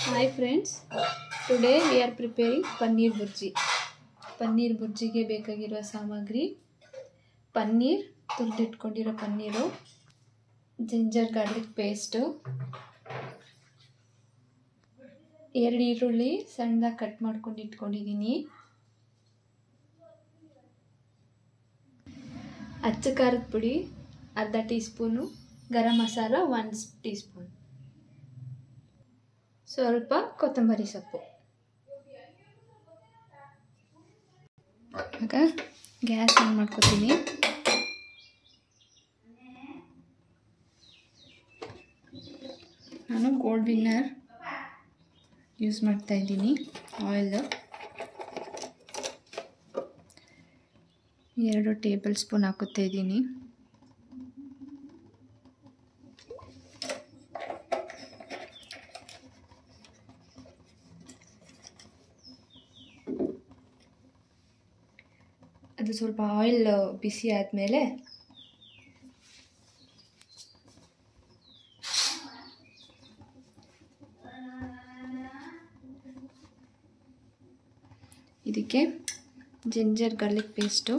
hi friends today we are preparing paneer bhurji paneer ಬುರ್ಜಿಗೆ ಬೇಕಾಗಿರುವ ಸಾಮಗ್ರಿ ಪನ್ನೀರ್ ತುರಿದಿಟ್ಕೊಂಡಿರೋ ಪನ್ನೀರು ಜಿಂಜರ್ ಗಾರ್ಲಿಕ್ ಪೇಸ್ಟು ಎರಡು ಈರುಳ್ಳಿ ಸಣ್ಣದಾಗಿ ಕಟ್ ಮಾಡ್ಕೊಂಡು ಇಟ್ಕೊಂಡಿದ್ದೀನಿ ಅಚ್ಚ ಖಾರದ ಪುಡಿ ಅರ್ಧ teaspoon garam masala one teaspoon ಸ್ವಲ್ಪ ಕೊತ್ತಂಬರಿ ಸೊಪ್ಪು ಆಗ ಗ್ಯಾಸ್ ಆನ್ ಮಾಡ್ಕೊತೀನಿ ನಾನು ಗೋಲ್ಡ್ ವಿನ್ನರ್ ಯೂಸ್ ಮಾಡ್ತಾ ಇದ್ದೀನಿ ಆಯಿಲ್ ಎರಡು ಟೇಬಲ್ ಸ್ಪೂನ್ ಹಾಕುತ್ತಾ ಇದ್ದೀನಿ ಅದು ಸ್ವಲ್ಪ ಆಯಿಲ್ ಬಿಸಿ ಆದಮೇಲೆ ಇದಕ್ಕೆ ಜಿಂಜರ್ ಗಾರ್ಲಿಕ್ ಪೇಸ್ಟು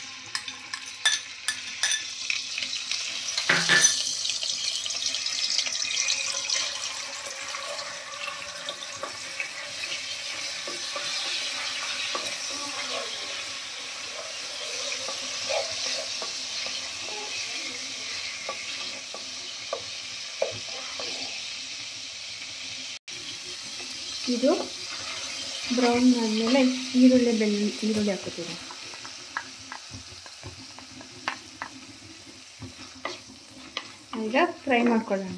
ಇದು ಬ್ರೌನ್ ಆದಮೇಲೆ ಈರುಳ್ಳಿ ಬೆಳ್ಳುಳ್ಳಿ ಈರುಳ್ಳಿ ಹಾಕೋತೀನಿ ಈಗ ಫ್ರೈ ಮಾಡ್ಕೊಳ್ಳೋಣ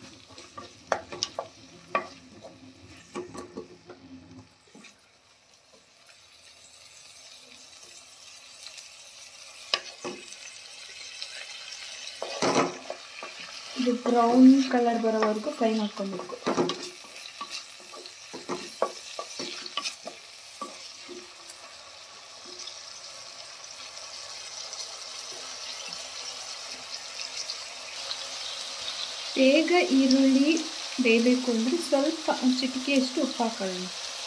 ಇದು ಬ್ರೌನ್ ಕಲರ್ ಬರೋವರೆಗೂ ಫ್ರೈ ಮಾಡ್ಕೊಬೇಕು ಬೇಗ ಈರುಳ್ಳಿ ಬೇಯಬೇಕು ಅಂದರೆ ಸ್ವಲ್ಪ ಒಂದು ಚಿಟಿಕೆಯಷ್ಟು ಉಪ್ಪು ಹಾಕೊಳ್ಳೋಣ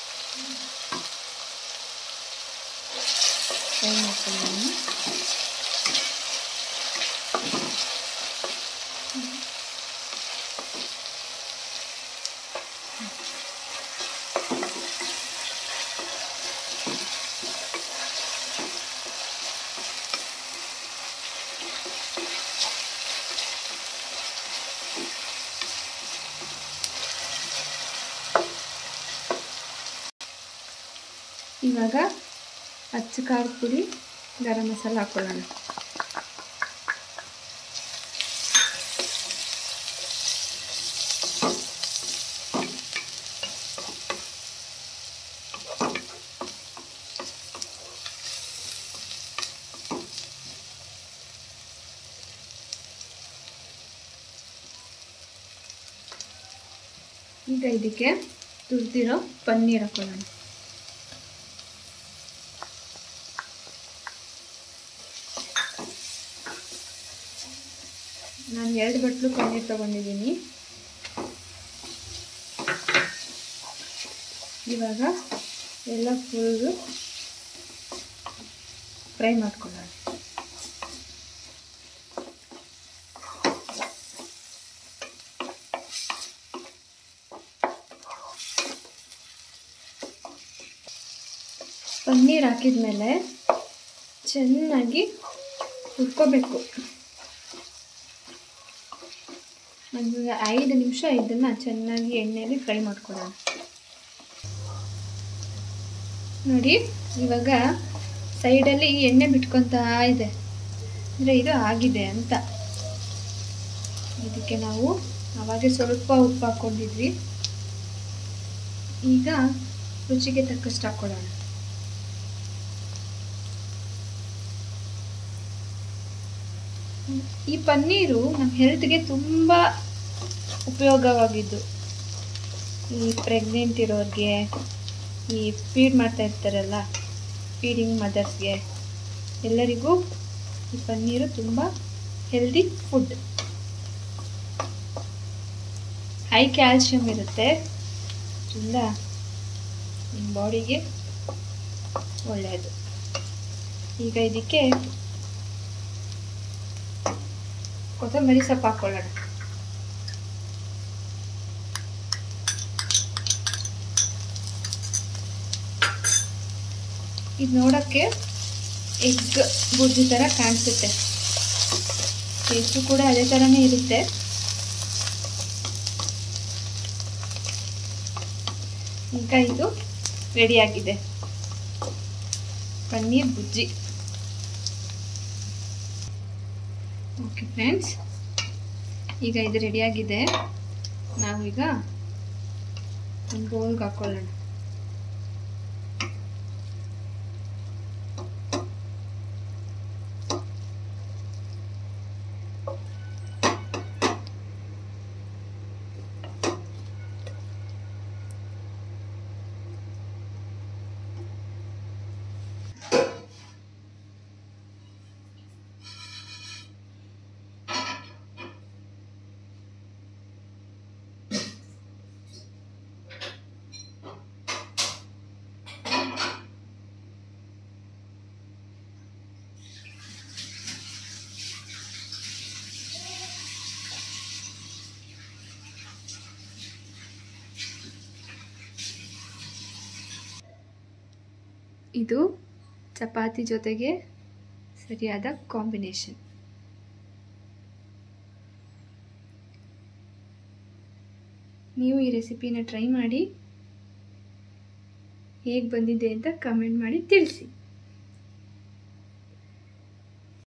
ಫ್ರೈ ಮಾಡ್ಕೊಳ್ಳೋಣ ಇವಾಗ ಅಚ್ಚ ಖಾರದ ಪುಡಿ ಗರಂ ಮಸಾಲ ಹಾಕೊಳ್ಳೋಣ ಈಗ ಇದಕ್ಕೆ ತುರಿದಿರೋ ಪನ್ನೀರ್ ಹಾಕೊಳ್ಳೋಣ ನಾನು ಎರಡು ಬಟ್ಲು ಪನ್ನೀರ್ ತೊಗೊಂಡಿದ್ದೀನಿ ಇವಾಗ ಎಲ್ಲ ಫುಲ್ಲು ಫ್ರೈ ಮಾಡ್ಕೊಳ್ಳೋಣ ಪನ್ನೀರ್ ಹಾಕಿದ ಮೇಲೆ ಚೆನ್ನಾಗಿ ಹುರ್ಕೋಬೇಕು ಒಂದು ಐದು ನಿಮಿಷ ಇದನ್ನು ಚೆನ್ನಾಗಿ ಎಣ್ಣೆಯಲ್ಲಿ ಫ್ರೈ ಮಾಡ್ಕೊಳ್ಳೋಣ ನೋಡಿ ಇವಾಗ ಸೈಡಲ್ಲಿ ಎಣ್ಣೆ ಬಿಟ್ಕೊತಾ ಇದೆ ಅಂದರೆ ಇದು ಆಗಿದೆ ಅಂತ ಇದಕ್ಕೆ ನಾವು ಅವಾಗೆ ಸ್ವಲ್ಪ ಉಪ್ಪು ಹಾಕ್ಕೊಂಡಿದ್ವಿ ಈಗ ರುಚಿಗೆ ತಕ್ಕಷ್ಟು ಹಾಕ್ಕೊಳ್ಳೋಣ ಈ ಪನ್ನೀರು ನಮ್ಮ ಹೆಲ್ತ್ಗೆ ತುಂಬ ಉಪಯೋಗವಾಗಿದ್ದು ಈ ಪ್ರೆಗ್ನೆಂಟ್ ಇರೋರಿಗೆ ಈ ಫೀಡ್ ಮಾಡ್ತಾ ಇರ್ತಾರಲ್ಲ ಫೀಡಿಂಗ್ ಮದರ್ಸ್ಗೆ ಎಲ್ಲರಿಗೂ ಈ ಪನ್ನೀರು ತುಂಬ ಹೆಲ್ದಿ ಫುಡ್ ಹೈ ಕ್ಯಾಲ್ಶಿಯಮ್ ಇರುತ್ತೆ ಮಾಡೋದ್ರಿಂದ ನಿಮ್ಮ ಬಾಡಿಗೆ ಒಳ್ಳೆಯದು ಈಗ ಇದಕ್ಕೆ ಕೊತ್ತಂಬರಿ ಸೊಪ್ಪು ಹಾಕ್ಕೊಳ್ಳೋಣ ಇದು ನೋಡೋಕ್ಕೆ ಎಗ್ ಬುಜ್ಜಿ ಥರ ಕಾಣಿಸುತ್ತೆ ಟೇಸ್ಟು ಕೂಡ ಅದೇ ಥರನೇ ಇರುತ್ತೆ ಈಗ ಇದು ರೆಡಿಯಾಗಿದೆ ಪನ್ನೀರ್ ಬುಜ್ಜಿ ಓಕೆ ಫ್ರೆಂಡ್ಸ್ ಈಗ ಇದು ರೆಡಿಯಾಗಿದೆ ನಾವೀಗ ಒಂದು ಬೌಲ್ಗೆ ಹಾಕ್ಕೊಳ್ಳೋಣ ಇದು ಚಪಾತಿ ಜೊತೆಗೆ ಸರಿಯಾದ ಕಾಂಬಿನೇಷನ್ ನೀವು ಈ ರೆಸಿಪಿನ ಟ್ರೈ ಮಾಡಿ ಹೇಗೆ ಬಂದಿದೆ ಅಂತ ಕಮೆಂಟ್ ಮಾಡಿ ತಿಳಿಸಿ